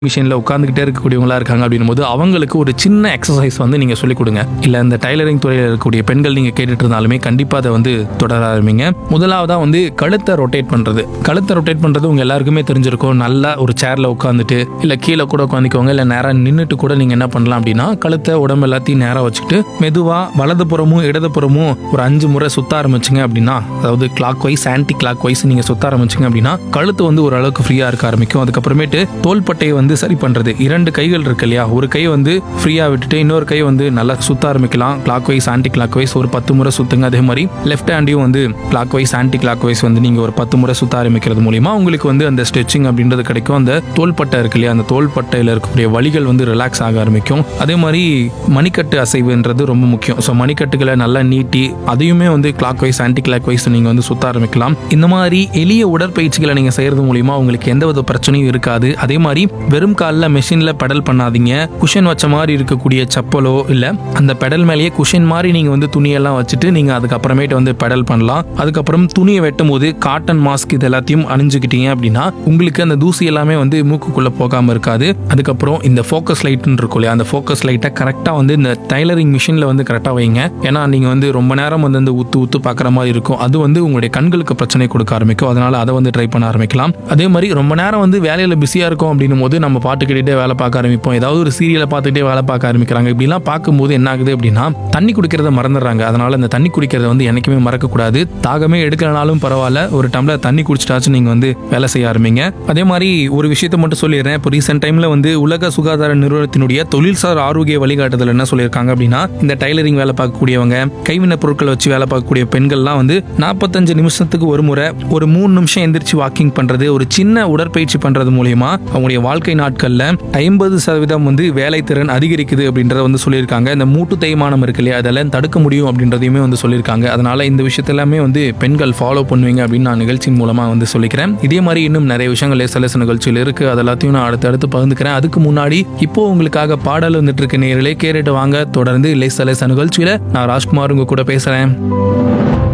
மிஷினில் உட்காந்துக்கிட்டே இருக்கக்கூடியவங்களா இருக்காங்க அப்படின்னும் போது அவங்களுக்கு ஒரு சின்ன எக்ஸசைஸ் வந்து நீங்கள் சொல்லிக் கொடுங்க இல்லை இந்த டைலரிங் துறையில் இருக்கக்கூடிய பெண்கள் நீங்கள் கேட்டுட்டு இருந்தாலுமே கண்டிப்பாக அதை வந்து தொடர ஆரம்பிங்க முதலாவதாக வந்து கழுத்தை ரொட்டேட் பண்ணுறது கழுத்தை ரொட்டேட் பண்ணுறது உங்கள் எல்லாருக்குமே தெரிஞ்சிருக்கும் நல்லா ஒரு சேரில் உட்காந்துட்டு இல்லை கீழே கூட உட்காந்துக்கோங்க இல்லை நேராக நின்றுட்டு கூட நீங்கள் என்ன பண்ணலாம் அப்படின்னா கழுத்தை உடம்பு எல்லாத்தையும் நேராக வச்சுக்கிட்டு மெதுவாக வலதுபுறமும் இடதுபுறமும் ஒரு அஞ்சு முறை சுத்த ஆரம்பிச்சிங்க அப்படின்னா அதாவது clockwise anticlockwise நீங்கள் சுத்த ஆரம்பிச்சிங்க அப்படின்னா கழுத்து வந்து ஓரளவுக்கு ஃப்ரீயாக இருக்க ஆரம்பிக்கும் அதுக்கப்புறமேட்டு தோள்பட்டையை வந்து சரி பண்ணுறது இரண்டு கைகள் இருக்கு இல்லையா ஒரு கை வந்து ஃப்ரீயாக விட்டுட்டு இன்னொரு கை வந்து நல்லா சுத்த ஆரம்பிக்கலாம் clockwise anticlockwise ஒரு பத்து முறை சுத்துங்க அதே மாதிரி லெஃப்ட் ஹேண்டையும் வந்து clockwise anticlockwise வந்து நீங்கள் ஒரு பத்து முறை சுத்த ஆரம்பிக்கிறது மூலியமா உங்களுக்கு வந்து அந்த ஸ்ட்ரெச்சிங் அப்படின்றது கிடைக்கும் அந்த தோள்பட்டை இருக்கு இல்லையா அந்த தோள்பட்டையில் இருக்கக்கூடிய வலிகள் வந்து ரிலாக்ஸ் ஆக ஆரம்பிக்கும் அதே மாதிரி மணிக்கட்டு அசைவுன்றது ரொம்ப முக்கியம் ஸோ மணிக்கட்டுகளை நல்லா நீட்டி அதையுமே வந்து clockwise anticlockwise நீங்கள் வந்து சுத்த ஆரம்பிக்கலாம் இந்த மாதிரி எளிய உடற்பயிற்சிகளை நீங்கள் செய்கிறது மூலியமா உங்களுக்கு எந்த வித பிரச்சனையும் இருக்காது அதே மாதிரி வெறும் காலில் மெஷினில் பெடல் பண்ணாதீங்க குஷன் வச்ச மாதிரி இருக்கக்கூடிய செப்பலோ இல்லை அந்த பெடல் மேலேயே குஷன் மாதிரி நீங்கள் வந்து துணியெல்லாம் வச்சுட்டு நீங்கள் அதுக்கப்புறமேட்டு வந்து பெடல் பண்ணலாம் அதுக்கப்புறம் துணியை வெட்டும் போது காட்டன் மாஸ்க் இது எல்லாத்தையும் அணிஞ்சுக்கிட்டீங்க அப்படின்னா உங்களுக்கு அந்த தூசி எல்லாமே வந்து மூக்குக்குள்ளே போகாமல் இருக்காது அதுக்கப்புறம் இந்த ஃபோக்கஸ் லைட்னு இருக்கும் இல்லையா அந்த ஃபோக்கஸ் லைட்டை கரெக்டாக வந்து இந்த டைலரிங் மிஷினில் வந்து கரெக்டாக வைங்க ஏன்னா நீங்கள் வந்து ரொம்ப நேரம் வந்து அந்த உத்து உத்து பார்க்குற மாதிரி இருக்கும் அது வந்து உங்களுடைய கண்களுக்கு பிரச்சனை கொடுக்க ஆரம்பிக்கும் அதனால அதை வந்து ட்ரை பண்ண ஆரம்பிக்கலாம் அதே மாதிரி ரொம்ப நேரம் வந்து வேலையில் பிஸியாக இருக்கும் அப்படின்னும் போது நம்ம பாட்டு கேட்டுட்டே வேலை பார்க்க ஆரம்பிப்போம் ஏதாவது ஒரு சீரியலை பார்த்துட்டே வேலை பார்க்க ஆரம்பிக்கிறாங்க இப்படிலாம் பார்க்கும்போது என்ன ஆகுது அப்படின்னா தண்ணி குடிக்கிறத மறந்துடுறாங்க அதனால அந்த தண்ணி குடிக்கிறத வந்து என்னைக்குமே மறக்கக்கூடாது தாகமே எடுக்கலனாலும் பரவாயில்ல ஒரு டம்ளர் தண்ணி குடிச்சிட்டாச்சும் நீங்கள் வந்து வேலை செய்ய ஆரம்பிங்க அதே மாதிரி ஒரு விஷயத்த மட்டும் சொல்லிடுறேன் இப்போ ரீசெண்ட் டைமில் வந்து உலக சுகாதார நிறுவனத்தினுடைய தொழில்சார் ஆரோக்கிய வழிகாட்டுதல் என்ன சொல்லியிருக்காங்க அப்படின்னா இந்த டைலரிங் வேலை பார்க்கக்கூடியவங்க கைவினை பொருட்களை வச்சு வேலை பார்க்கக்கூடிய பெண்கள்லாம் வந்து நாற்பத்தஞ்சு நிமிஷத்துக்கு ஒரு முறை ஒரு மூணு நிமிஷம் எந்திரிச்சு வாக்கிங் பண்றது ஒரு சின்ன உடற்பயிற்சி பண்றது மூலியமா அவங்களுடைய வாழ்க்கை நாட்கள்ல ஐம்பது சதவீதம் வந்து வேலை திறன் அதிகரிக்குது அப்படின்றத வந்து சொல்லியிருக்காங்க இந்த மூட்டு தேய்மானம் இருக்கு இல்லையா அதெல்லாம் தடுக்க முடியும் அப்படின்றதையுமே வந்து சொல்லியிருக்காங்க அதனால இந்த விஷயத்தெல்லாமே வந்து பெண்கள் ஃபாலோ பண்ணுவீங்க அப்படின்னு நான் நிகழ்ச்சியின் மூலமா வந்து சொல்லிக்கிறேன் இதே மாதிரி இன்னும் நிறைய விஷயங்கள் லேச லேச நிகழ்ச்சியில் இருக்கு அது எல்லாத்தையும் நான் அடுத்தடுத்து பகிர்ந்துக்கிறேன் அதுக்கு முன்னாடி இப்போ உங்களுக்காக பாடல் வந்துட்டு இருக்க நேர்களே கேட்டுட்டு வாங்க தொடர்ந்து லேச லேச நிகழ்ச்சியில நான் ராஜ்குமார் உங்க கூட பேசுறேன்